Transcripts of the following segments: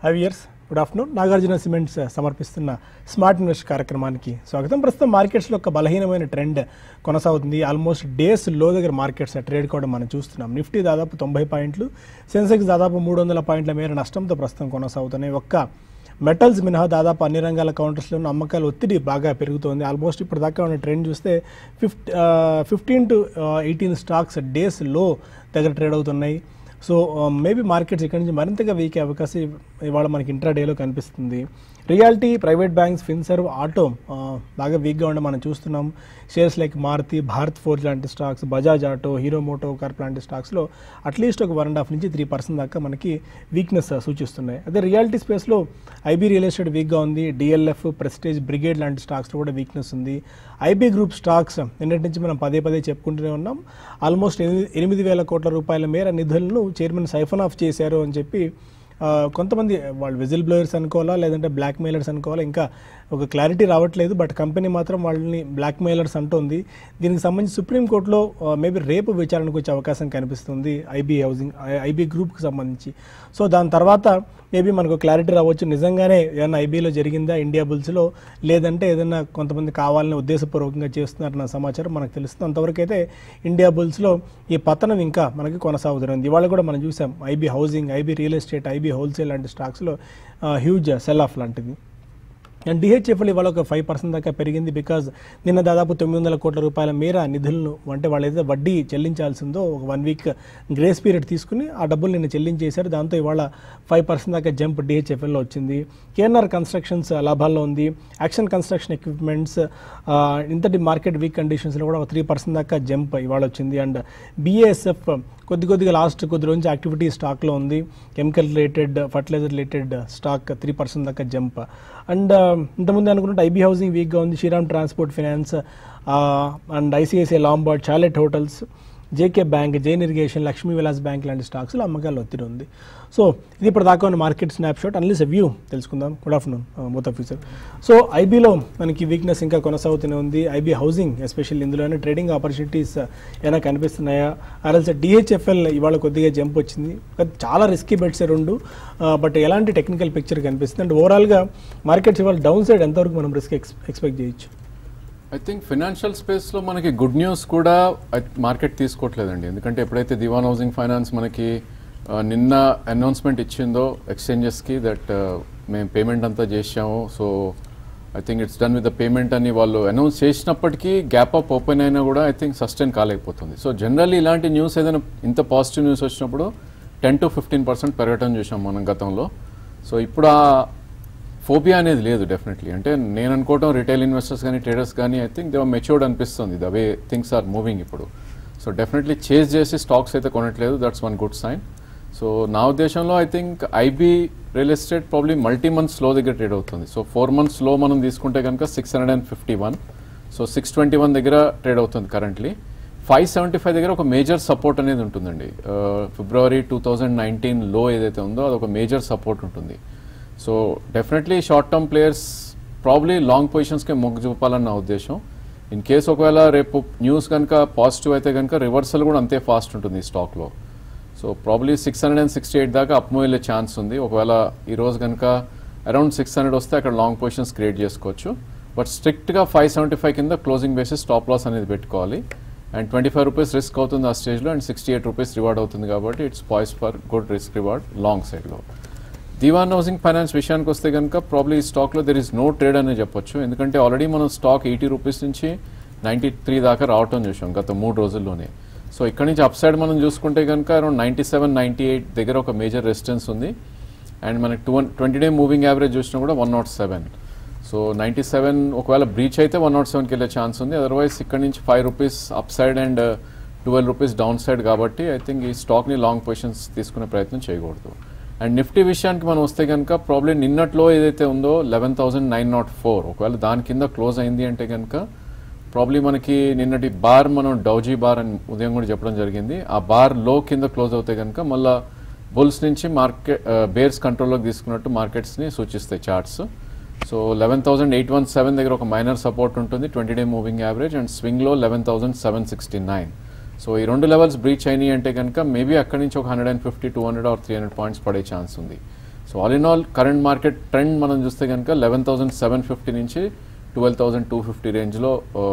Five years good afternoon Nagarjuna cements సమర్పిస్తున్న smart invest కార్యక్రమానికి స్వాగతం ప్రస్తుతం మార్కెట్స్లో ఒక బలహీనమైన ట్రెండ్ కొనసాగుతుంది ఆల్మోస్ట్ డేస్ లో దగ్గర మార్కెట్స్ ట్రేడ్ కూడా మనం చూస్తున్నాం నిఫ్టీ దాదాపు తొంభై పాయింట్లు సెన్సెక్స్ దాదాపు మూడు వందల పాయింట్ల మేర నష్టంతో ప్రస్తుతం కొనసాగుతున్నాయి ఒక్క మెటల్స్ మినహా దాదాపు అన్ని రంగాల కౌంటర్స్లో అమ్మకాల ఒత్తిడి బాగా పెరుగుతోంది ఆల్మోస్ట్ ఇప్పుడు దాకా ఉన్న ట్రెండ్ చూస్తే fifty fifteen to eighteen stocks days లో దగ్గర ట్రేడ్ అవుతున్నాయి సో మేబీ మార్కెట్స్ ఇక్కడ నుంచి మరింతగా వీక్ అయ్యే అవకాశం ఇవాళ మనకి ఇంట్రాడేలో కనిపిస్తుంది realty private banks finserv auto ఆ, బాగా వీక్గా ఉండే మనం చూస్తున్నాం shares like Maruti Bharat forge లాంటి stocks Bajaj auto Hero MotoCorp లాంటి స్టాక్స్లో అట్లీస్ట్ ఒక వన్ అండ్ హాఫ్ నుంచి త్రీ పర్సెంట్ దాకా మనకి వీక్నెస్ సూచిస్తున్నాయి అదే రియాలిటీ స్పేస్లో ఐబీ రియల్ ఎస్టేట్ వీక్గా ఉంది డిఎల్ఎఫ్ ప్రెస్టేజ్ బ్రిగేడ్ లాంటి స్టాక్స్లో కూడా వీక్నెస్ ఉంది ఐబీ గ్రూప్ స్టాక్స్ నిన్నటి నుంచి మనం పదే పదే చెప్పుకుంటూనే ఉన్నాం ఆల్మోస్ట్ ఎనిమిది ఎనిమిది వేల కోట్ల రూపాయల మేర నిధులను చైర్మన్ సైఫన్ ఆఫ్ చేశారు అని చెప్పి ఆ, కొంతమంది వాళ్ళు విజిల్ బ్లోయర్స్ అనుకోవాలా లేదంటే బ్లాక్ మెయిలర్స్ అనుకోవాలా ఇంకా ఒక క్లారిటీ రావట్లేదు బట్ కంపెనీ మాత్రం వాళ్ళని బ్లాక్ మెయిలర్స్ అంటుంది దీనికి సంబంధించి సుప్రీంకోర్టులో మేబీ రేపు విచారణకు వచ్చే అవకాశం కనిపిస్తుంది ఐబీ హౌసింగ్ ఐబీ గ్రూప్కి సంబంధించి సో దాని తర్వాత మేబీ మనకు క్లారిటీ రావచ్చు నిజంగానే ఏదైనా ఐబీలో జరిగిందా ఇండియా బుల్స్లో లేదంటే ఏదైనా కొంతమంది కావాలని ఉద్దేశపూర్వకంగా చేస్తున్నారన్న సమాచారం మనకు తెలుస్తుంది అంతవరకు అయితే ఇండియా బుల్స్లో ఈ పతనం ఇంకా మనకి కొనసాగుతుంది ఇవాళ కూడా మనం చూసాం IB housing IB real estate IB wholesale లాంటి స్టాక్స్లో హ్యూజ్ సెల్ ఆఫ్ లాంటిది అండ్ డిహెచ్ఎఫ్ఎల్ ఇవాళ ఒక ఫైవ్ పర్సెంట్ దాకా పెరిగింది బికాజ్ నిన్న దాదాపు తొమ్మిది వందల కోట్ల రూపాయల మేర నిధులను అంటే వాళ్ళు ఏదైతే వడ్డీ చెల్లించాల్సిందో ఒక వన్ వీక్ గ్రేస్ పీరియడ్ తీసుకుని ఆ డబ్బులు నిన్న చెల్లించేశారు దాంతో ఇవాళ ఫైవ్ పర్సెంట్ దాకా జంప్ డిహెచ్ఎఫ్ఎల్లో వచ్చింది కేఎన్ఆర్ కన్స్ట్రక్షన్స్ లాభాల్లో ఉంది యాక్షన్ కన్స్ట్రక్షన్ ఎక్విప్మెంట్స్ ఇంతటి మార్కెట్ వీక్ కండిషన్స్లో కూడా ఒక త్రీ పర్సెంట్ దాకా జంప్ ఇవాళ వచ్చింది అండ్ బిఏఎస్ఎఫ్ కొద్ది కొద్దిగా లాస్ట్ కొద్ది రోజు యాక్టివిటీ స్టాక్లో ఉంది chemical related fertilizer related stock three percent దాకా జంప్ అండ్ ఇంతకుముందు అనుకుంటే ఐబీ హౌసింగ్ వీక్గా ఉంది Shriram transport finance and ICICI Lombard chalet hotels JK bank Jain irrigation Lakshmi Vilas bank లాంటి స్టాక్స్లో అమ్మకాలు ఒత్తిడి ఉంది సో ఇది ఇప్పుడు దాకా ఉన్న market snapshot analyst view తెలుసుకుందాం గుడ్ ఆఫ్టర్నూన్ మోత్ ఆఫీసర్ సో ఐబీలో మనకి వీక్నెస్ ఇంకా కొనసాగుతూనే ఉంది ఐబీ హౌసింగ్ ఎస్పెషల్ ఇందులోనే ట్రేడింగ్ ఆపర్చునిటీస్ ఏమైనా కనిపిస్తున్నాయా ఆర్ఎల్స్ డిహెచ్ఎఫ్ఎల్ ఇవాళ కొద్దిగా జంప్ వచ్చింది కానీ చాలా రిస్కీ బెట్స్ రెండు బట్ ఎలాంటి టెక్నికల్ పిక్చర్ కనిపిస్తుంది అండ్ ఓవరాల్గా మార్కెట్స్ ఇవాళ డౌన్ సైడ్ ఎంతవరకు మనం రిస్క్ ఎక్స్పెక్ట్ చేయొచ్చు ఐ థింక్ ఫినాన్షియల్ స్పేస్లో మనకి గుడ్ న్యూస్ కూడా మార్కెట్ తీసుకోవట్లేదండి ఎందుకంటే ఎప్పుడైతే దివాన్ హౌసింగ్ ఫైనాన్స్ మనకి ఆ, నిన్న అనౌన్స్మెంట్ ఇచ్చిందో ఎక్స్చేంజెస్కి దట్ మేము పేమెంట్ అంతా చేసాము so I think it's done with the payment అని వాళ్ళు అనౌన్స్ చేసినప్పటికీ గ్యాప్ అప్ ఓపెన్ అయినా కూడా ఐ థింక్ సస్టైన్ కాలేకపోతుంది సో జనరల్లీ ఇలాంటి న్యూస్ ఏదైనా ఇంత పాజిటివ్ న్యూస్ వచ్చినప్పుడు టెన్ టు ఫిఫ్టీన్ పర్సెంట్ పెరగటం చూసాం మనం గతంలో సో ఇప్పుడు ఆ ఫోబియా అనేది లేదు డెఫినెట్లీ అంటే నేను అనుకోవటం రిటైల్ ఇన్వెస్టర్స్ కానీ ట్రేడర్స్ కానీ ఐ థింక్ దే మెచ్యూర్డ్ అనిపిస్తుంది the way things are moving ఇప్పుడు సో డెఫినెట్లీ చేజ్ చేసి స్టాక్స్ అయితే కొనట్లేదు that's one good sign so నా ఉద్దేశంలో I think IB real estate probably multi months లో దగ్గర ట్రేడ్ అవుతుంది సో ఫోర్ మంత్స్ లో మనం తీసుకుంటే కనుక six hundred and fifty one so six twenty one దగ్గర ట్రేడ్ అవుతుంది కరెంట్లీ ఫైవ్ సెవెంటీ ఫైవ్ దగ్గర ఒక మేజర్ సపోర్ట్ అనేది ఉంటుందండి ఫిబ్రవరి టూ థౌజండ్ నైన్టీన్ లో ఏదైతే ఉందో అది ఒక మేజర్ సపోర్ట్ ఉంటుంది so definitely short term players probably long పొజిషన్స్కే మొగ్గు చూపాలని నా ఉద్దేశం ఇన్ కేస్ ఒకవేళ రేపు న్యూస్ కనుక పాజిటివ్ అయితే కనుక రివర్సల్ కూడా అంతే ఫాస్ట్ ఉంటుంది ఈ స్టాక్లో so probably six hundred and sixty eight దాకా అప్ వెళ్ళే ఛాన్స్ ఉంది ఒకవేళ ఈ రోజు కనుక అరౌండ్ సిక్స్ హండ్రెడ్ వస్తే అక్కడ లాంగ్ పొజిషన్స్ క్రియేట్ చేసుకోవచ్చు బట్ స్ట్రిక్ట్గా ఫైవ్ సెవెంటీ ఫైవ్ కింద క్లోజింగ్ బేసిస్ స్టాప్ లాస్ అనేది పెట్టుకోవాలి and twenty five rupees risk అవుతుంది ఆ స్టేజ్లో and sixty eight rupees reward అవుతుంది కాబట్టి it's poised for good risk reward long సైడ్లో దివాన్ హౌసింగ్ ఫైనాన్స్ విషయానికి వస్తే కనుక ప్రాబ్లీ ఈ స్టాక్లో దెర్ ఇస్ నో ట్రేడ్ అనే చెప్పొచ్చు ఎందుకంటే ఆల్రెడీ మనం స్టాక్ ఎయిటీ రూపీస్ నుంచి నైంటీ త్రీ దాకా రావటం చూసాం గత మూడు రోజుల్లోనే సో ఇక్కడ నుంచి అప్ సైడ్ మనం చూసుకుంటే కనుక around ninety seven ninety eight దగ్గర ఒక మేజర్ రెసిస్టెన్స్ ఉంది అండ్ మనకి two twenty day moving average చూసినా కూడా one nought seven so ninety seven ఒకవేళ బ్రీచ్ అయితే వన్ నాట్ సెవెన్కి వెళ్ళే ఛాన్స్ ఉంది అదర్వైజ్ ఇక్కడ నుంచి five rupees up side and twelve rupees down side కాబట్టి ఐ థింక్ ఈ స్టాక్ని లాంగ్ పొజిషన్స్ తీసుకునే ప్రయత్నం చేయకూడదు అండ్ నిఫ్టీ విషయానికి మనం వస్తే కనుక ప్రాబ్లీ నిన్నట్లో ఏదైతే ఉందో eleven thousand nine nought four ఒకవేళ దాని కింద క్లోజ్ అయింది అంటే కనుక ప్రాబ్లీ మనకి నిన్నటి బార్ మనం డౌజీ బార్ అని ఉదయం కూడా చెప్పడం జరిగింది ఆ బార్ లో కింద క్లోజ్ అవుతే కనుక మళ్ళా బుల్స్ నుంచి మార్కెట్ బేర్స్ కంట్రోల్లోకి తీసుకున్నట్టు మార్కెట్స్ని సూచిస్తాయి charts so eleven thousand eight one seven దగ్గర ఒక మైనర్ సపోర్ట్ ఉంటుంది twenty day moving average and స్వింగ్లో eleven thousand seven sixty nine so ఈ రెండు లెవెల్స్ బ్రీచ్ అయినాయి అంటే కనుక మేబీ అక్కడి నుంచి ఒక hundred and fifty two hundred or three hundred points పడే ఛాన్స్ ఉంది so all in all current market trend మనం చూస్తే కనుక లెవెన్ థౌసండ్ సెవెన్ ఫిఫ్టీ నుంచి ట్వెల్వ్ థౌసండ్ టూ ఫిఫ్టీ రేంజ్లో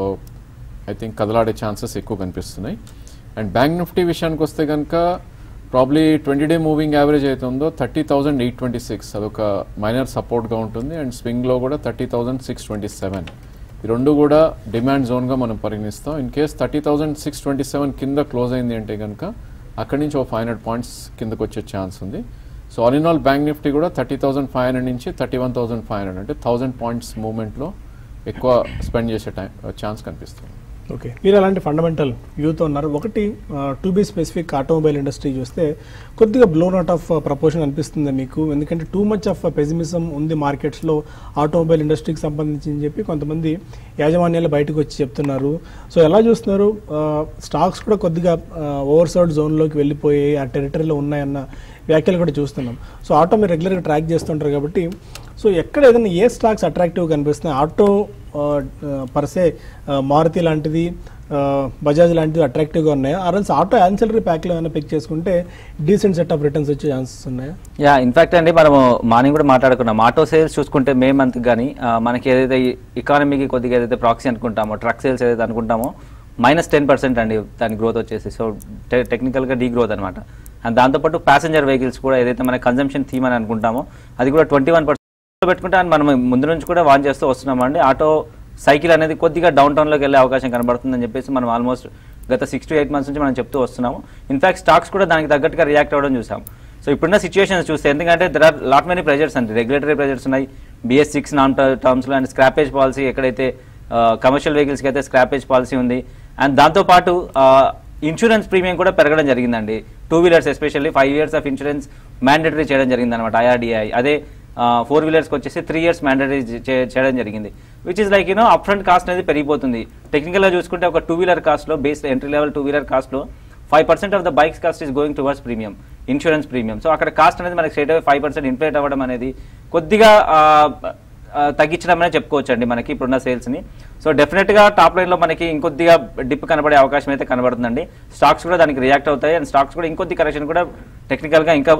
ఐ థింక్ కదలాడే ఛాన్సెస్ ఎక్కువ కనిపిస్తున్నాయి అండ్ బ్యాంక్ నిఫ్టీ విషయానికి వస్తే కనుక probably twenty day moving average అయితే ఉందో thirty thousand eight twenty six అదొక మైనర్ సపోర్ట్గా ఉంటుంది అండ్ స్వింగ్లో కూడా thirty thousand six twenty seven ఈ రెండు కూడా డిమాండ్ జోన్గా మనం పరిగణిస్తాం in case thirty thousand six twenty seven కింద క్లోజ్ అయింది అంటే కనుక అక్కడి నుంచి ఒక ఫైవ్ హండ్రెడ్ పాయింట్స్ కిందకు వచ్చే ఛాన్స్ ఉంది so all in all bank Nifty కూడా థర్టీ థౌసండ్ ఫైవ్ హండ్రెడ్ నుంచి thirty one thousand five hundred అంటే థౌసండ్ పాయింట్స్ మూవ్మెంట్లో ఎక్కువ స్పెండ్ చేసే టైం ఛాన్స్ కనిపిస్తుంది ఓకే మీరు అలాంటి ఫండమెంటల్ వ్యూతో ఉన్నారు ఒకటి to be specific automobile industry చూస్తే కొద్దిగా బ్లోన్ అవుట్ ఆఫ్ ప్రపోర్షన్ అనిపిస్తుంది మీకు ఎందుకంటే టూ మచ్ ఆఫ్ పెసిమిజం ఉంది మార్కెట్స్లో ఆటోమొబైల్ ఇండస్ట్రీకి సంబంధించి అని చెప్పి కొంతమంది యాజమాన్యాలు బయటకు వచ్చి చెప్తున్నారు సో ఎలా చూస్తున్నారు స్టాక్స్ కూడా కొద్దిగా ఓవర్సౌడ్ జోన్లోకి వెళ్ళిపోయి ఆ టెరిటరీలో ఉన్నాయన్న వ్యాఖ్యలు కూడా చూస్తున్నాం సో ఆటో మీరు రెగ్యులర్గా ట్రాక్ చేస్తుంటారు కాబట్టి సో ఎక్కడ ఏదైనా ఏ స్టాక్స్ అట్రాక్టివ్ కనిపిస్తున్నాయి ఆటో పర్సే మారుతి లాంటిది ఆ, బజాజ్ లాంటివి అట్రాక్టివ్గా ఉన్నాయా ఆర్ఎల్స్ ఆటో యాన్సిలరీ ప్యాక్లో ఏమైనా పిక్ చేసుకుంటే డీసెంట్ సెట్ ఆఫ్ రిటర్న్స్ వచ్చే ఛాన్సెస్ ఉన్నాయా యా ఇన్ఫాక్ట్ అండి మనము మార్నింగ్ కూడా మాట్లాడుకున్నాం ఆటో సేల్స్ చూసుకుంటే మే మంత్ కానీ మనకి ఏదైతే ఎకానమీకి కొద్దిగా ఏదైతే ప్రాక్సీ అనుకుంటామో ట్రక్ సేల్స్ ఏదైతే అనుకుంటామో మైనస్ టెన్ పర్సెంట్ అండి దాని గ్రోత్ వచ్చేసి సో టెక్నికల్గా డీ గ్రోత్ అనమాట అండ్ దాంతోపాటు ప్యాసింజర్ వెహికల్స్ కూడా ఏదైతే మన కన్జంప్షన్ థీమ్ అని అనుకుంటామో అది కూడా ట్వంటీ వన్ పర్సెంట్ పెట్టుకుంటే and మనం ముందు నుంచి కూడా వాన్ చేస్తూ వస్తున్నామండి ఆటో సైకిల్ అనేది కొద్దిగా డౌన్ టౌన్లోకి వెళ్ళే అవకాశం కనబడుతుందని చెప్పేసి మనం ఆల్మోస్ట్ గత సిక్స్ టు ఎయిట్ మంత్స్ నుంచి మనం చెప్తూ వస్తున్నాము ఇన్ఫాక్ట్ స్టాక్స్ కూడా దానికి తగ్గట్టుగా రియాక్ట్ అవ్వడం చూసాం సో ఇప్పుడున్న సిచ్యువేషన్స్ చూస్తే ఎందుకంటే there are lot many pressures అండి రెగ్యులేటరీ ప్రెజర్స్ ఉన్నాయి బిఎస్ సిక్స్ నాన్ టర్మ్స్లో అండ్ స్క్రాపేజ్ పాలసీ ఎక్కడైతే కమర్షియల్ వెహికల్స్కి అయితే స్క్రాపేజ్ పాలసీ ఉంది అండ్ దాంతోపాటు ఇన్సూరెన్స్ ప్రీమియం కూడా పెరగడం జరిగిందండి two wheelers especially five years of insurance mandatory చేయడం జరిగింది అనమాట ఐఆర్డిఐ అదే ఫోర్ వీలర్స్కి వచ్చేసి త్రీ ఇయర్స్ మ్యాండేటరీ చేయడం జరిగింది which is like you know up front cost అనేది పెరిగిపోతుంది టెక్నికల్గా చూసుకుంటే ఒక టూ వీలర్ కాస్ట్లో base entry level two wheeler కాస్ట్లో five percent of the bikes cost is going towards premium insurance premium so అక్కడ కాస్ట్ అనేది మనకి straight away five percent inflate అవ్వడం అనేది కొద్దిగా ఆ, ఆ, తగ్గించడం అనేది చెప్పుకోవచ్చు అండి మనకి ఇప్పుడున్న సేల్స్ని సో డెఫినెట్గా టాప్ లైన్లో మనకి ఇంకొద్దిగా డిప్ కనబడే అవకాశం అయితే కనబడుతుందండి స్టాక్స్ కూడా దానికి రియాక్ట్ అవుతాయి అండ్ స్టాక్స్ కూడా ఇంకొద్ది కరెక్షన్ కూడా టెక్నికల్గా ఇంకా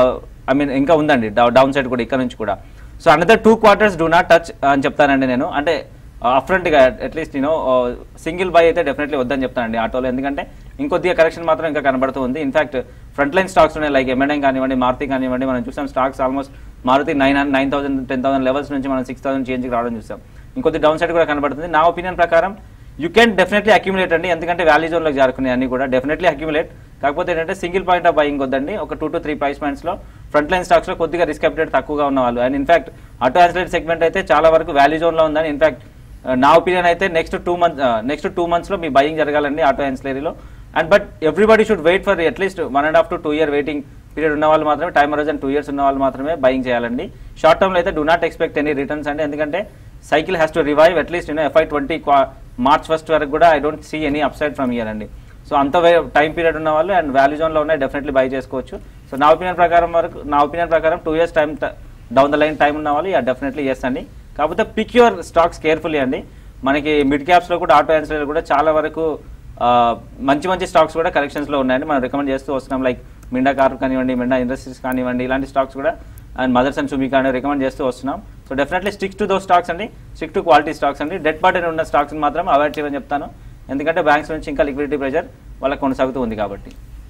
ఐ మీన్ ఇంకా ఉందండి డౌన్ సైడ్ కూడా ఇక్కడ నుంచి కూడా so another two quarters do not touch అని చెప్తానండి నేను అంటే అఫ్రంట్గా అట్లీస్ట్ నేను సింగిల్ బై అయితే డెఫినెట్లీ వద్దని చెప్తానండి ఆటోలో ఎందుకంటే ఇంకొద్దిగా కరెక్షన్ మాత్రం ఇంకా కనబడుతూ ఉంది ఇన్ఫాక్ట్ ఫ్రంట్ లైన్ స్టాక్స్ ఉన్నాయి లైక్ ఎంఎన్ఐ కానివ్వండి మారుతి కానివ్వండి మనం చూసాం stocks almost Maruti nine nine thousand ten thousand levels నుంచి మనం సిక్స్ థౌసండ్ చేంజ్కి రావడం చూసాం ఇంకొద్ది డౌన్ సైడ్ కూడా కనబడుతుంది నా ఒపీనియన్ ప్రకారం యూ కెన్ డెఫినెట్లీ అక్యుములేట్ అండి ఎందుకంటే వ్యాలీ జోన్లోకి జారుకున్నాయి అన్ని కూడా డెఫినెట్లీ అక్యుములేట్ కాకపోతే ఏంటంటే సింగిల్ పాయింట్ ఆఫ్ బయింగ్ వద్దండి ఒక టూ టు త్రీ ప్రైస్ పాయింట్స్లో ఫ్రంట్ లైన్ స్టాక్స్లో కొద్దిగా రిస్క్ అప్డేట్ తక్కువగా ఉన్న వాళ్ళు and in fact auto ancillary segment అయితే చాలా వరకు వ్యాలీ జోన్లో ఉందని ఇన్ఫాక్ట్ నా ఒపీనియన్ అయితే next two month next two మంత్స్లో మీ బయింగ్ జరగాలండి ఆటో యాన్సిలరీలో and but everybody should wait for at least one and half to two year waiting period ఉన్న వాళ్ళు మాత్రమే టైమ్ హౌజన్ టూ ఇయర్స్ ఉన్న వాళ్ళు మాత్రమే బయింగ్ చేయాలండి షార్ట్ టర్మ్లో అయితే do not expect any returns అండి ఎందుకంటే cycle has to revive at least నేను ఎఫ్ఐ ట్వంటీ మార్చ్ ఫస్ట్ వరకు కూడా I don't see any upside from year అండి సో అంత టైం పీరియడ్ ఉన్న వాళ్ళు అండ్ వాల్యూ జోన్లో ఉన్నాయి డెఫినెట్లీ బై చేసుకోవచ్చు సో నా ఒపీనియన్ ప్రకారం వరకు నా ఒపీనియన్ ప్రకారం two years time down the line time ఉన్న వాళ్ళు యా డెఫినెట్లీ ఎస్ అండి కాకపోతే పిక్ యువర్ స్టాక్స్ కేర్ఫుల్లీ అండి మనకి మిడ్ క్యాప్స్లో కూడా ఆటో యాన్సిలర్ కూడా చాలా వరకు ఆ, మంచి మంచి స్టాక్స్ కూడా కలెక్షన్స్లో ఉన్నాయండి మనం రికమెండ్ చేస్తూ వస్తున్నాం లైక్ మిండా కార్ప్ కానివ్వండి మిండా ఇండస్ట్రీస్ కానివ్వండి ఇలాంటి స్టాక్స్ కూడా అండ్ మదర్స్ అండ్ సుమి కానీ రికమెండ్ చేస్తూ వస్తున్నాం so definitely stick to those stocks అండి స్టిక్ టు క్వాలిటీ స్టాక్స్ అండి డెట్ బాటన్ ఉన్న స్టాక్స్ మాత్రం అవాయిడ్ చేయమని చెప్తాను ఎందుకంటే బ్యాంక్స్ నుంచి ఇంకా లిక్విడిటీ ప్రెజర్ వాళ్ళకి కొనసాగుతూ ఉంది కాబట్టి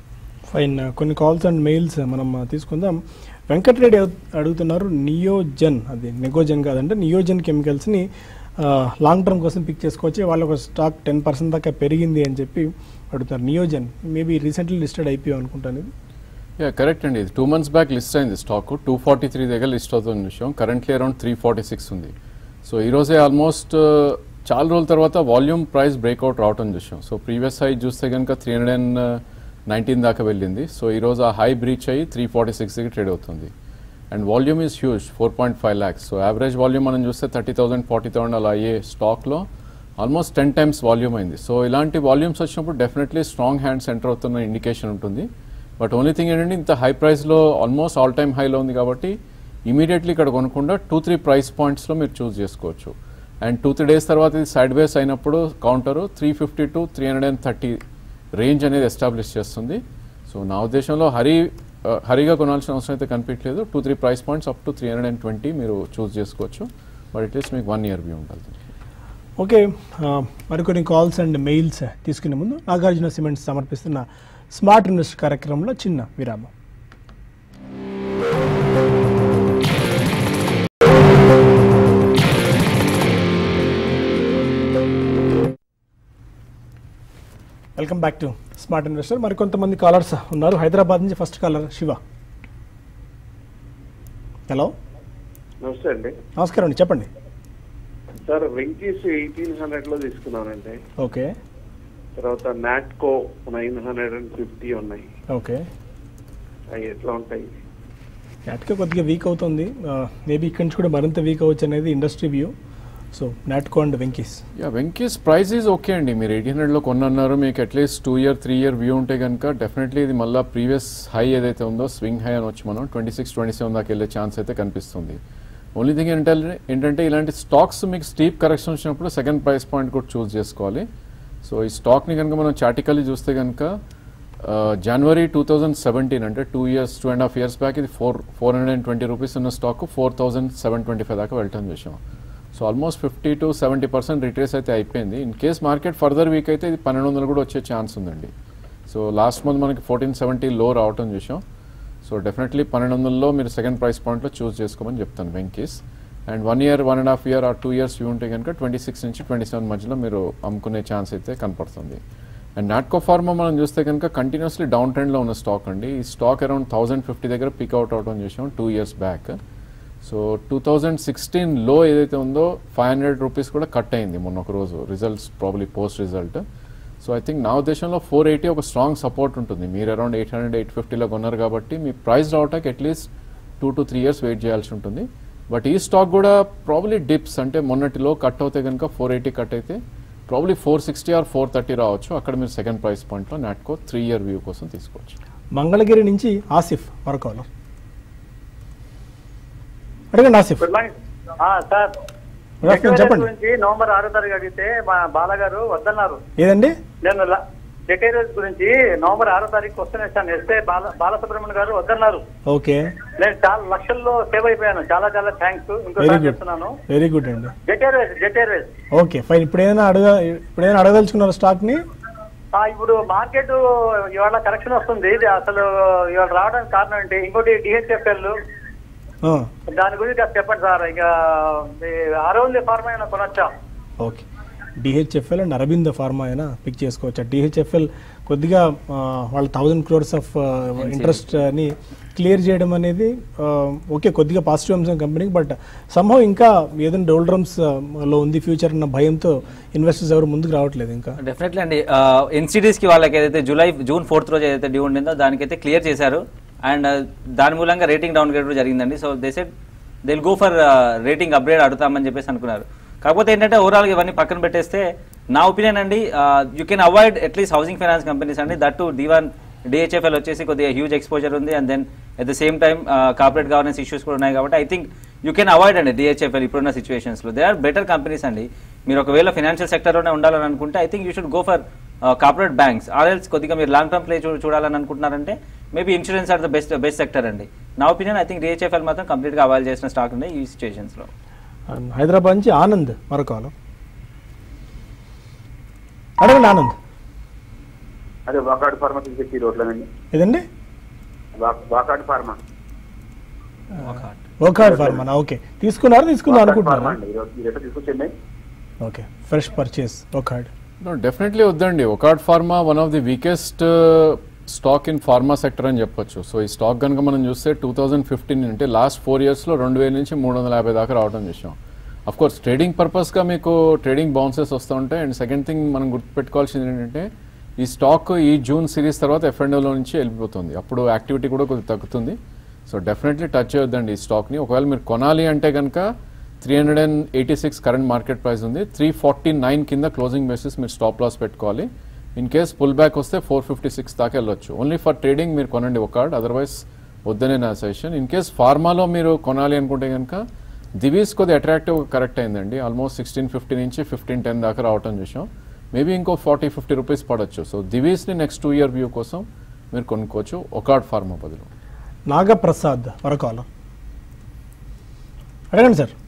ఫైన్ కొన్ని కాల్స్ అండ్ మెయిల్స్ మనం ఆ, తీసుకుందాం వెంకటరెడ్డి అడు- అడుగుతున్నారు నియోజన్ అది నెగోజన్ కాదంటే నియోజన్ కెమికల్స్ని లాంగ్ టర్మ్ కోసం పిక్ చేసుకోవచ్చు వాళ్ళ ఒక స్టాక్ టెన్ పర్సెంట్ దాకా పెరిగింది అని చెప్పి అడుగుతున్నారు నియోజన్ మేబీ రీసెంట్లీ లిస్టెడ్ అయిపోయి అనుకుంటాను ఇది యా కరెక్ట్ అండి ఇది టూ మంత్స్ బ్యాక్ లిస్ట్ అయింది స్టాక్ టూ ఫార్టీ త్రీ దగ్గర లిస్ట్ అవుతున్న విషయం currently around three forty six ఉంది సో ఈరోజే ఆల్మోస్ట్ చాలా రోజుల తర్వాత వాల్యూమ్ ప్రైస్ బ్రేక్అవుట్ రావటం చూసాం సో ప్రీవియస్ హై చూస్తే కనుక త్రీ హండ్రెడ్ అండ్ నైన్టీన్ దాకా వెళ్ళింది సో ఈరోజు ఆ హై బ్రీచ్ అయ్యి త్రీ ఫార్టీ సిక్స్ దగ్గర ట్రేడ్ అవుతుంది and volume is huge four point five lakhs so average volume మనం చూస్తే థర్టీ థౌసండ్ ఫార్టీ థౌసండ్ అలా అయ్యే స్టాక్లో ఆల్మోస్ట్ టెన్ టైమ్స్ వాల్యూమ్ అయింది సో ఇలాంటి వాల్యూమ్స్ వచ్చినప్పుడు డెఫినెట్లీ స్ట్రాంగ్ హ్యాండ్స్ ఎంటర్ అవుతున్న ఇండికేషన్ ఉంటుంది బట్ ఓన్లీ థింగ్ ఏంటంటే ఇంత హై ప్రైస్లో ఆల్మోస్ట్ ఆల్ టైమ్ హైలో ఉంది కాబట్టి ఇమీడియట్లీ ఇక్కడ కొనకుండా టూ త్రీ ప్రైస్ పాయింట్స్లో మీరు చూస్ చేసుకోవచ్చు అండ్ టూ త్రీ డేస్ తర్వాత ఇది సైడ్ వేస్ అయినప్పుడు counter three fifty to three hundred and thirty range అనేది ఎస్టాబ్లిష్ చేస్తుంది సో నా ఉద్దేశంలో హరి హరిగా కొనాల్సిన అవసరం అయితే కనిపించలేదు two three price points up to three hundred and twenty మీరు చూస్ చేసుకోవచ్చు బట్ అట్లీస్ట్ మీకు వన్ ఇయర్ వ్యూ ఉంటుంది ఓకే ఆ, మరికొన్ని కాల్స్ అండ్ మెయిల్స్ తీసుకునే ముందు నాగార్జున సిమెంట్స్ సమర్పిస్తున్న స్మార్ట్ ఇన్వెస్ట్ కార్యక్రమంలో చిన్న విరామం welcome back to smart investor మరికొంతమంది కాలర్స్ ఉన్నారు హైదరాబాద్ నుంచి ఫస్ట్ కాలర్ శివ హలో నమస్తే అండి నమస్కారం అండి చెప్పండి సార్ వెంకీస్ ఎయిటీన్ హండ్రెడ్ లో తీసుకున్నానండి ఓకే తర్వాత Natco nine hundred and fifty ఉన్నాయి ఓకే అవి ఎట్లా ఉంటాయి నాట్కో కొద్దిగా వీక్ అవుతుంది మేబీ ఇక్కడి నుంచి కూడా మరింత వీక్ అవ్వచ్చు అనేది industry view so Natco and Venky's yeah Venky's price is okay అండి మీరు ఎయిటీన్ హండ్రెడ్లో కొన్నారు మీకు at least two year three year view ఉంటే కనుక డెఫినెట్లీ ఇది మళ్ళీ ప్రీవియస్ హై ఏదైతే ఉందో స్వింగ్ హై అని వచ్చి మనం ట్వంటీ సిక్స్ ట్వంటీ సెవెన్ దాకా వెళ్ళే ఛాన్స్ అయితే కనిపిస్తుంది ఓన్లీ థింగ్ ఏంటంటే ఏంటంటే ఇలాంటి స్టాక్స్ మీకు స్టీప్ కరెక్షన్ వచ్చినప్పుడు సెకండ్ ప్రైస్ పాయింట్ కూడా చూస్ చేసుకోవాలి సో ఈ స్టాక్ని కనుక మనం చాటికల్లీ చూస్తే కనుక జనవరి టూ థౌజండ్ సెవెంటీన్ అంటే two years two and half years back ఇది four four hundred and twenty rupees ఉన్న stock four thousand seven twenty five దాకా వెళ్ళటం చూసాం so almost fifty to seventy percent retrace అయితే అయిపోయింది in case market further weak అయితే ఇది పన్నెండు వందలు కూడా వచ్చే ఛాన్స్ ఉందండి సో లాస్ట్ మంత్ మనకి ఫోర్టీన్ సెవెంటీ లో రావటం చూసాం సో డెఫినెట్లీ పన్నెండు వందల్లో మీరు సెకండ్ ప్రైస్ పాయింట్లో చూస్ చేసుకోమని చెప్తాను Venky's and one year one and half year or two years view ఉంటే కనుక ట్వంటీ సిక్స్ నుంచి ట్వంటీ సెవెన్ మధ్యలో మీరు అమ్ముకునే ఛాన్స్ అయితే కనపడుతుంది అండ్ నాట్కో ఫార్మా మనం చూస్తే కనుక కంటిన్యూస్లీ డౌన్ ట్రెండ్లో ఉన్న స్టాక్ అండి ఈ స్టాక్ అరౌండ్ థౌసండ్ ఫిఫ్టీ దగ్గర పిక్ అవుట్ అవడం చూసాం two years back so two thousand sixteen లో ఏదైతే ఉందో ఫైవ్ హండ్రెడ్ రూపీస్ కూడా కట్ అయింది మొన్న ఒక రోజు results probably post result so I think నా ఉద్దేశంలో ఫోర్ ఎయిటీ ఒక స్ట్రాంగ్ సపోర్ట్ ఉంటుంది మీరు అరౌండ్ ఎయిట్ హండ్రెడ్ ఎయిట్ ఫిఫ్టీలో కొన్నారు కాబట్టి మీ ప్రైస్ రావటానికి at least two to three years wait చేయాల్సి ఉంటుంది బట్ ఈ స్టాక్ కూడా ప్రాబ్లీ డిప్స్ అంటే మొన్నటిలో కట్ అవుతే కనుక ఫోర్ ఎయిటీ కట్ అయితే probably four sixty or four thirty రావచ్చు అక్కడ మీరు సెకండ్ ప్రైస్ పాయింట్లో నాట్కో త్రీ ఇయర్ వ్యూ కోసం తీసుకోవచ్చు మంగళగిరి నుంచి ఆసిఫ్ మరో కాలర్ అడగండి ఆసిఫ్ గుడ్ మార్నింగ్ ఆ, సార్ Good afternoon, డెకరేషన్ చెప్పండి. గురించి నవంబర్ ఆరో తారీఖు అడిగితే మా బాలగారు వద్దన్నారు ఏదండి నేను డెకరేజ్ గురించి నవంబర్ ఆరో తారీఖు వస్తున్నాయి సార్ ఎస్ఏ బాల బాలసుబ్రహ్మణ్యం గారు వద్దన్నారు ఓకే నేను చాలా లక్షల్లో సేవ్ అయిపోయాను చాలా చాలా థ్యాంక్స్ వెరీ ఇంకోసారి గుడ్ చెప్తున్నాను వెరీ గుడ్ అండి జెటేర్వేస్ జెటేర్వేస్ ఓకే ఫైన్ ఇప్పుడు ఏదైనా అడగ ఇప్పుడు ఏదైనా అడగదలుచుకున్నారు స్టాక్ని ఆ, ఇప్పుడు మార్కెట్ ఇవాళ కరెక్షన్ వస్తుంది ఇది అసలు ఇవాళ రావడానికి కారణం ఏంటి ఇంకోటి డిహెచ్ఎఫ్ఎల్ ఆ, దాని గురించి కాస్త చెప్పండి సార్ ఇంకా ఆరోగ్య ఫార్మా అయినా కొనొచ్చా okay DHFL and Aurobindo pharma అయినా పిక్ చేసుకోవచ్చు డిహెచ్ఎఫ్ఎల్ కొద్దిగా ఆ, వాళ్ళ థౌజండ్ క్రోర్స్ ఆఫ్ ఇంట్రెస్ట్ ని క్లియర్ చేయడం అనేది ఆ, ఓకే కొద్దిగా పాజిటివ్ అంశం కంపెనీకి బట్ సంభవం ఇంకా ఏదైనా డోల్డ్రమ్స్ లో ఉంది ఫ్యూచర్ అన్న భయంతో ఇన్వెస్టర్స్ ఎవరు ముందుకు రావట్లేదు ఇంకా డెఫినెట్లీ అండి ఎన్సిటీస్కి వాళ్ళకి ఏదైతే జూలై జూన్ ఫోర్త్ రోజు ఏదైతే డ్యూ ఉండిందో దానికైతే క్లియర్ చేశారు అండ్ దాని మూలంగా రేటింగ్ డౌన్ గ్రేడ్ కూడా జరిగిందండి so they said they go for rating upgrade అడుగుతామని చెప్పేసి అనుకున్నారు కాకపోతే ఏంటంటే ఓవరాల్గా ఇవన్నీ పక్కన పెట్టేస్తే నా ఒపీనియన్ అండి you can avoid at least housing finance companies అండి దట్ టు డివన్ డిహెచ్ఎఫ్ఎల్ వచ్చేసి కొద్దిగా హ్యూజ్ ఎక్స్పోజర్ ఉంది and then at the same time corporate governance issues కూడా ఉన్నాయి కాబట్టి I think you can avoid అండి డిహెచ్ఎఫ్ఎల్ ఇప్పుడున్న సిచ్యువేషన్స్లో దే ఆర్ బెటర్ కంపెనీస్ అండి మీరు ఒకవేళ ఫైనాన్షియల్ సెక్టర్లోనే ఉండాలని అనుకుంటే I think you should go for corporate banks ఆర్ఎల్స్ కొద్దిగా మీరు లాంగ్ టర్మ్ ప్లే చూడాలని అనుకుంటున్నారంటే maybe insurance are the best best sector అండి నా ఒపీనియన్ ఐ థింక్ డిహెచ్ఎఫ్ఎల్ మాత్రం కంప్లీట్గా అవాయిల్ చేసిన స్టాక్ ఉంది ఈ సిచ్యువేషన్స్లో And హైదరాబాద్ నుంచి ఆనంద్ మరో కాలం అడగండి ఆనంద్ అదే వాకాడు ఫార్మా తీసుకొచ్చి రోడ్లోనండి ఏదండి వా- Wockhardt pharma Wockhardt pharma okay తీసుకున్నారు తీసుకుందాం వాకాడు ఫార్మా అనుకుంటున్నారా అండి ఈరోజు- ఈ రేటు తీసుకొచ్చండి okay fresh purchase Wockhardt definitely వద్దండి Wockhardt pharma one of the weakest stock in pharma sector అని చెప్పొచ్చు సో ఈ స్టాక్ కనుక మనం చూస్తే టూ థౌజండ్ ఫిఫ్టీన్ అంటే లాస్ట్ ఫోర్ ఇయర్స్లో రెండు వేల నుంచి మూడు వందల యాభై దాకా రావడం చూసాం అఫ్ కోర్స్ ట్రేడింగ్ పర్పస్గా మీకు ట్రేడింగ్ బౌన్సెస్ వస్తూ ఉంటాయి అండ్ సెకండ్ థింగ్ మనం గుర్తుపెట్టుకోవాల్సింది ఏంటంటే ఈ స్టాక్ ఈ జూన్ సిరీస్ తర్వాత ఎఫ్ఎండ్ఓలో నుంచి వెళ్ళిపోతుంది అప్పుడు యాక్టివిటీ కూడా కొద్దిగా తగ్గుతుంది సో డెఫినెట్లీ టచ్ చేయొద్దండి ఈ స్టాక్ని ఒకవేళ మీరు కొనాలి అంటే కనుక three hundred and eighty six current market price ఉంది త్రీ ఫార్టీ నైన్ కింద క్లోజింగ్ బేసిస్ మీరు స్టాప్ లాస్ పెట్టుకోవాలి ఇన్ కేస్ పుల్ బ్యాక్ వస్తే ఫోర్ ఫిఫ్టీ సిక్స్ దాకా వెళ్ళొచ్చు ఓన్లీ ఫర్ ట్రేడింగ్ మీరు కొనండి ఒక కార్డ్ అదర్వైజ్ వద్దనే నా సజెషన్ ఇన్ కేస్ ఫార్మాలో మీరు కొనాలి అనుకుంటే కనుక దివీస్ కొద్దిగా అట్రాక్టివ్ కరెక్ట్ అయిందండి ఆల్మోస్ట్ సిక్స్టీన్ ఫిఫ్టీ నుంచి ఫిఫ్టీన్ టెన్ దాకా రావటం చూసాం మేబీ ఇంకో ఫార్టీ ఫిఫ్టీ రూపీస్ పడవచ్చు సో దివీస్ని నెక్స్ట్ టూ ఇయర్ వ్యూ కోసం మీరు కొనుక్కోవచ్చు ఒకాడ్ ఫార్మా బదులు నాగప్రసాద్ మరో కాలర్ అడగండి సార్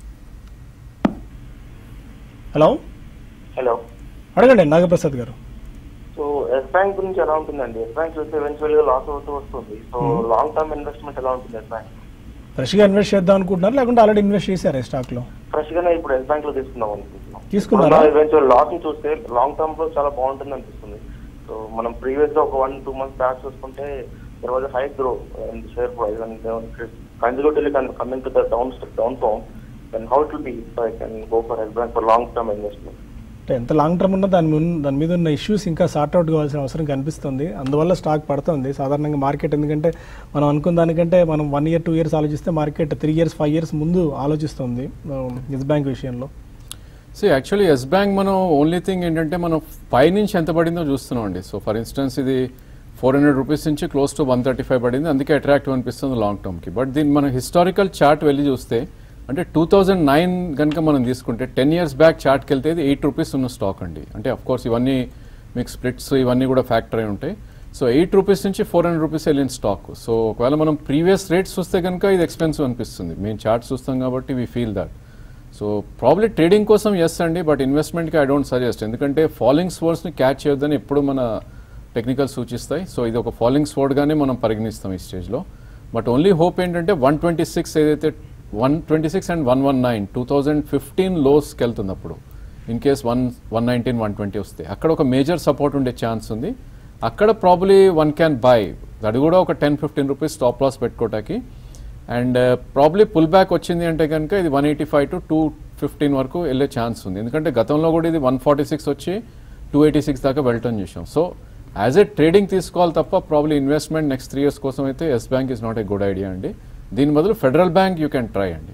హలో హలో అడగండి నాగప్రసాద్ గారు సో ఎస్ బ్యాంక్ గురించి ఎలా ఉంటుందండి ఎస్ బ్యాంక్ చూస్తే ఎవెన్చువల్ గా లాస్ అవుతూ వస్తుంది సో లాంగ్ టర్మ్ ఇన్వెస్ట్మెంట్ ఎలా ఉంటుంది ఎస్ బ్యాంక్ ఫ్రెష్గా ఇన్వెస్ట్ చేద్దాం అనుకుంటున్నారు లేకుంటే ఆల్రెడీ ఇన్వెస్ట్ చేశారు స్టాక్లో ఫ్రెష్ గానే ఇప్పుడు ఎస్ బ్యాంక్ లో తీసుకుందాం అనుకుంటున్నాం తీసుకున్నారా? ఈవెన్చువల్ లాస్ ని చూస్తే లాంగ్ టర్మ్ లో చాలా బాగుంటుంది అనిపిస్తుంది సో మనం ప్రీవియస్ గా ఒక వన్ టూ మంత్స్ బ్యాక్ చూసుకుంటే there was high grow in share price and consecutively coming to the down down form then how it will be so I can go for Yes Bank for long term investment అంటే ఎంత long term ఉన్నా దాని ముందు దాని మీద ఉన్న issues ఇంకా sort out కావాల్సిన అవసరం కనిపిస్తుంది అందువల్ల స్టాక్ పడుతుంది సాధారణంగా మార్కెట్ ఎందుకంటే మనం అనుకున్న దానికంటే మనం వన్ ఇయర్ టూ ఇయర్స్ ఆలోచిస్తే market three years five years ముందు ఆలోచిస్తుంది ఎస్ బ్యాంక్ విషయంలో సో యాక్చువల్లీ ఎస్ బ్యాంక్ మనం ఓన్లీ థింగ్ ఏంటంటే మనం పై నుంచి ఎంత పడిందో చూస్తున్నాం అండి సో ఫర్ ఇన్స్టెన్స్ ఇది ఫోర్ హండ్రెడ్ రూపీస్ నుంచి close to one thirty five పడింది అందుకే అట్రాక్టివ్ అనిపిస్తుంది లాంగ్ టర్మ్కి బట్ దీన్ని మనం హిస్టారికల్ చార్ట్ వెళ్ళి చూస్తే అంటే టూ థౌజండ్ నైన్ కనుక మనం తీసుకుంటే టెన్ ఇయర్స్ బ్యాక్ చార్ట్కి వెళ్తే ఇది ఎయిట్ రూపీస్ ఉన్న స్టాక్ అండి అంటే అఫ్ కోర్స్ ఇవన్నీ మీకు స్ప్లిట్స్ ఇవన్నీ కూడా ఫ్యాక్టర్ అయి ఉంటాయి సో ఎయిట్ రూపీస్ నుంచి ఫోర్ హండ్రెడ్ రూపీస్ వెళ్ళిన స్టాక్ సో ఒకవేళ మనం ప్రీవియస్ రేట్స్ చూస్తే కనుక ఇది ఎక్స్పెన్సివ్ అనిపిస్తుంది మేము చార్ట్ చూస్తాం కాబట్టి we feel that so probably trading కోసం ఎస్ అండి బట్ ఇన్వెస్ట్మెంట్కి ఐ డోంట్ సజెస్ట్ ఎందుకంటే ఫాలోయింగ్ స్పోర్ట్స్ని క్యాచ్ చేయొద్దని ఎప్పుడు మన టెక్నికల్ సూచిస్తాయి సో ఇది ఒక ఫాలోయింగ్ స్పోర్ట్గానే మనం పరిగణిస్తాం ఈ స్టేజ్లో బట్ ఓన్లీ హోప్ ఏంటంటే వన్ ట్వంటీ సిక్స్ ఏదైతే one twenty six and one one nine two thousand fifteen లోస్కి వెళ్తుంది అప్పుడు in case one one nineteen one twenty వస్తే అక్కడ ఒక మేజర్ సపోర్ట్ ఉండే ఛాన్స్ ఉంది అక్కడ ప్రాబ్లీ వన్ క్యాన్ బై అది కూడా ఒక ten fifteen rupees stop loss పెట్టుకోవటానికి అండ్ ప్రాబ్లీ పుల్ బ్యాక్ వచ్చింది అంటే కనుక ఇది one eighty five to two fifteen వరకు వెళ్ళే ఛాన్స్ ఉంది ఎందుకంటే గతంలో కూడా ఇది వన్ ఫార్టీ సిక్స్ వచ్చి టూ ఎయిటీ సిక్స్ దాకా వెళ్ళటం చేసాం సో యాజ్ ఏ ట్రేడింగ్ తీసుకోవాలి తప్ప probably investment next three years కోసం అయితే Yes Bank is not a good idea అండి దీని బదులు Federal Bank you can try అండి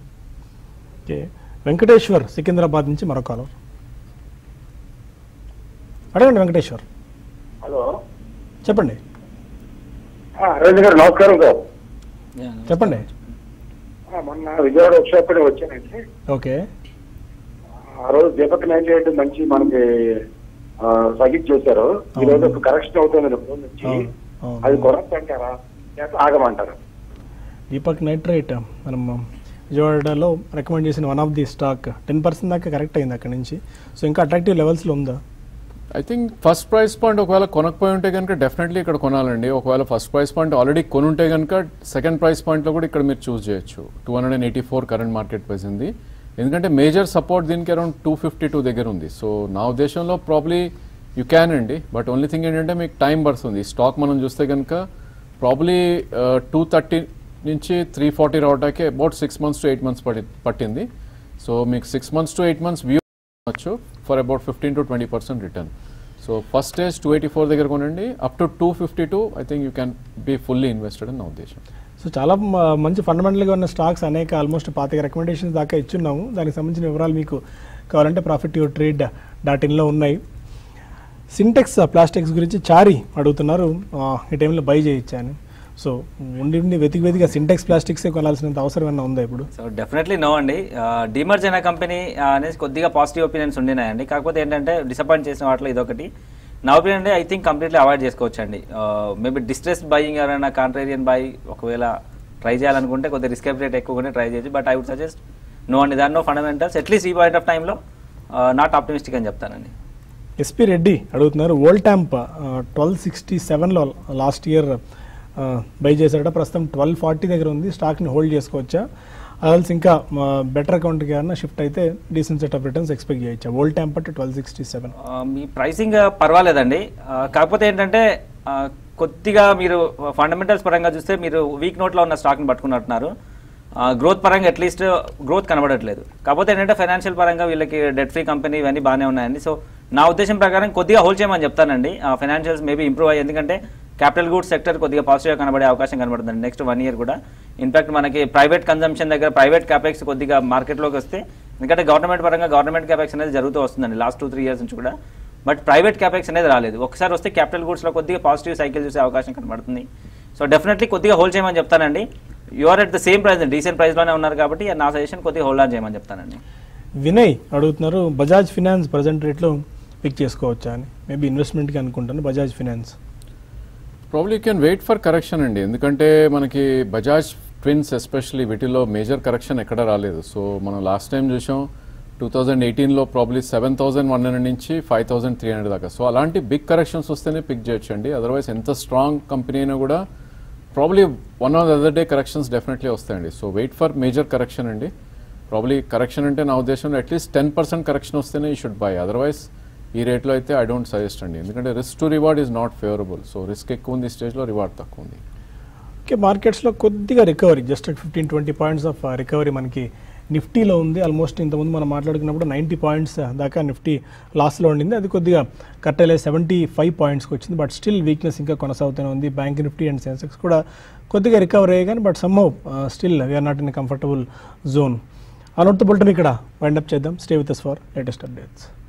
ఓకే వెంకటేశ్వర్ సికింద్రాబాద్ నుంచి మరో కాలర్ అడగండి వెంకటేశ్వర్ హలో చెప్పండి అరవింద్ గారు నమస్కారం సార్ చెప్పండి ఆ, మొన్న విజయవాడ వర్క్షాప్ వచ్చానండి ఓకే ఆ రోజు దీపక్ నైన్టీ ఎయిట్ మంచి మనకి సగిట్ చేశారు ఈ రోజు ఒక కరెక్షన్ అవుతుంది రోజు నుంచి అవును, అవును. అది కొరత అంటారా లేకపోతే ఆగమంటారా దీపక్ నైట్రేట్ మనం విజయవాడలో రికమెండ్ చేసిన one of the stock ten percent దాకా కరెక్ట్ అయింది అక్కడ నుంచి సో ఇంకా అట్రాక్టివ్ లెవెల్స్లో ఉందా I think first price point ఒకవేళ కొనకపోయి ఉంటే కనుక డెఫినెట్లీ ఇక్కడ కొనాలండి ఒకవేళ ఫస్ట్ ప్రైస్ పాయింట్ ఆల్రెడీ కొనుంటే కనుక సెకండ్ ప్రైస్ పాయింట్లో కూడా ఇక్కడ మీరు చూస్ చేయొచ్చు two hundred and eighty four current market price ఉంది ఎందుకంటే మేజర్ సపోర్ట్ దీనికి అరౌండ్ టూ ఫిఫ్టీ టూ దగ్గర ఉంది సో నా ఉద్దేశంలో ప్రాబ్లీ యూ క్యాన్ అండి బట్ ఓన్లీ థింగ్ ఏంటంటే మీకు టైం పడుతుంది స్టాక్ మనం చూస్తే కనుక ప్రాబ్లీ టూ థర్టీ నుంచి త్రీ ఫార్టీ రావడానికి about six months to eight months పడి పట్టింది సో మీకు six months to eight months view వచ్చు for about fifteen to twenty percent return so first stage two eighty four దగ్గర కొనండి up to two fifty two I think you can be fully invested అని నా ఉద్దేశం so చాలా మ- మంచి ఫండమెంటల్గా ఉన్న స్టాక్స్ అనేక ఆల్మోస్ట్ పాతిక రికమెండేషన్స్ దాకా ఇచ్చున్నాము దానికి సంబంధించిన వివరాలు మీకు కావాలంటే ప్రాఫిట్ యువర్ ట్రేడ్ డాట్ ఇన్లో ఉన్నాయి సింటెక్స్ ప్లాస్టిక్స్ గురించి చారి అడుగుతున్నారు ఆ, ఈ టైంలో బై చేయొచ్చాను సో ఉండి ఉండి వెతికి వెతికి సింటెక్స్ ప్లాస్టిక్సే కొనాల్సినంత అవసరం ఏమైనా ఉందా ఇప్పుడు సో డెఫినెట్లీ నో అండి డిమర్జ్ అయిన కంపెనీ అనేసి కొద్దిగా పాజిటివ్ ఒపీనియన్స్ ఉండినాయండి కాకపోతే ఏంటంటే డిసప్పాయింట్ చేసిన వాటిలో ఇదొకటి నా ఒపీనియన్ అంటే ఐ థింక్ కంప్లీట్లీ అవాయిడ్ చేసుకోవచ్చు అండి మేబీ డిస్ట్రెస్ బయింగ్ ఎవరైనా కాంట్రేరియన్ బై ఒకవేళ ట్రై చేయాలనుకుంటే కొద్దిగా రిస్క్ రేట్ ఎక్కువగానే ట్రై చేయొచ్చు but I would suggest no అండి దాని నో ఫండమెంటల్స్ అట్లీస్ట్ ఈ పాయింట్ ఆఫ్ టైంలో నాట్ ఆప్టిమిస్టిక్ అని చెప్తానండి ఎస్పీ రెడ్డి అడుగుతున్నారు వరల్డ్ ట్యాంప్ ట్వెల్వ్ సిక్స్టీ సెవెన్లో లాస్ట్ ఇయర్ బై చేశారట ప్రస్తుతం ట్వెల్వ్ ఫార్టీ దగ్గర ఉంది స్టాక్ని హోల్డ్ చేసుకోవచ్చా అదల్స్ ఇంకా బెటర్ అకౌంట్కి ఏమన్నా షిఫ్ట్ అయితే decent set of returns expect చేయొచ్చా వరల్డ్ ట్యాంప్ అంటే ట్వెల్వ్ సిక్స్టీ సెవెన్ ఆ, మీ ప్రైసింగ్ పర్వాలేదండి ఆ, కాకపోతే ఏంటంటే ఆ, కొద్దిగా మీరు ఫండమెంటల్స్ పరంగా చూస్తే మీరు వీక్ నోట్లో ఉన్న స్టాక్ని పట్టుకున్నట్టున్నారు గ్రోత్ పరంగా అట్లీస్ట్ గ్రోత్ కనబడట్లేదు కాకపోతే ఏంటంటే ఫైనాన్షియల్ పరంగా వీళ్ళకి డెట్ ఫ్రీ కంపెనీ ఇవన్నీ బాగానే ఉన్నాయండి సో నా ఉద్దేశం ప్రకారం కొద్దిగా హోల్డ్ చేయమని చెప్తానండి ఫైనాన్షియల్స్ మేబీ ఇంప్రూవ్ అయ్యి ఎందుకంటే క్యాపిటల్ గూడ్స్ సెక్టర్ కొద్దిగా పాజిటివ్గా కనబడే అవకాశం కనబడుతుంది నెక్స్ట్ వన్ ఇయర్ కూడా ఇన్ఫాక్ట్ మనకి ప్రైవేట్ కన్జంప్షన్ దగ్గర ప్రైవేట్ క్యాపెక్స్ కొద్దిగా మార్కెట్లోకి వస్తే ఎందుకంటే గవర్నమెంట్ పరంగా గవర్నమెంట్ క్యాపెక్స్ అనేది జరుగుతూ వస్తుందండి లాస్ట్ టూ త్రీ ఇయర్స్ నుంచి కూడా బట్ ప్రైవేట్ క్యాపెక్స్ అనేది రాలేదు ఒకసారి వస్తే క్యాపిటల్ గూడ్స్లో కొద్దిగా పాజిటివ్ సైకిల్ చూసే అవకాశం కనబడుతుంది సో డెఫినెట్లీ కొద్దిగా హోల్డ్ చేయమని చెప్తానండి you are at the same price decent ప్రైస్లోనే ఉన్నారు కాబట్టి నా సజెషన్ కొద్దిగా హోల్డ్ ఆన్ చేయమని చెప్తానండి వినయ్ అడుగుతున్నారు బజాజ్ ఫినాన్స్ ప్రజెంట్ రేట్లో పిక్ చేసుకోవచ్చా అని మేబీ ఇన్వెస్ట్మెంట్కి అనుకుంటాను Bajaj Finance probably can wait for correction అండి ఎందుకంటే మనకి బజాజ్ ట్విన్స్ ఎస్పెషల్లీ వీటిలో మేజర్ కరెక్షన్ ఎక్కడ రాలేదు సో మనం లాస్ట్ టైం చూసాం టూ థౌజండ్ ఎయిటీన్లో probably seven thousand one hundred నుంచి ఫైవ్ థౌసండ్ త్రీ హండ్రెడ్ దాకా సో అలాంటి బిగ్ కరెక్షన్స్ వస్తేనే పిక్ చేయొచ్చు అండి అదర్వైజ్ ఎంత స్ట్రాంగ్ కంపెనీ అయినా కూడా probably one of the other day corrections definitely వస్తాయండి so wait for major correction అండి ప్రాబ్లీ కరెక్షన్ అంటే నా ఉద్దేశంలో అట్లీస్ట్ టెన్ పర్సెంట్ కరెక్షన్ వస్తేనే ఈ షుడ్ బై అదర్వైజ్ ఈ రేట్లో అయితే ఐ డోంట్ సజెస్ట్ అండి ఎందుకంటే risk to reward is not favourable so risk ఎక్కువ ఉంది ఈ స్టేజ్లో రివార్డ్ తక్కువ ఉంది ఓకే మార్కెట్స్లో కొద్దిగా recovery just fifteen twenty points of recovery మనకి నిఫ్టీలో ఉంది ఆల్మోస్ట్ ఇంతకుముందు మనం మాట్లాడుకున్నప్పుడు నైంటీ పాయింట్స్ దాకా నిఫ్టీ లాస్లో ఉండింది అది కొద్దిగా కట్టలే సెవెంటీ ఫైవ్ పాయింట్స్కి వచ్చింది బట్ స్టిల్ వీక్నెస్ ఇంకా కొనసాగుతూనే ఉంది బ్యాంక్ నిఫ్టీ అండ్ సెన్సెక్స్ కూడా కొద్దిగా రికవర్ అయ్యాయి కానీ but somehow still we are not in comfortable zone అనౌట్ బుల్టన్ ఇక్కడ వైండప్ చేద్దాం stay with for latest updates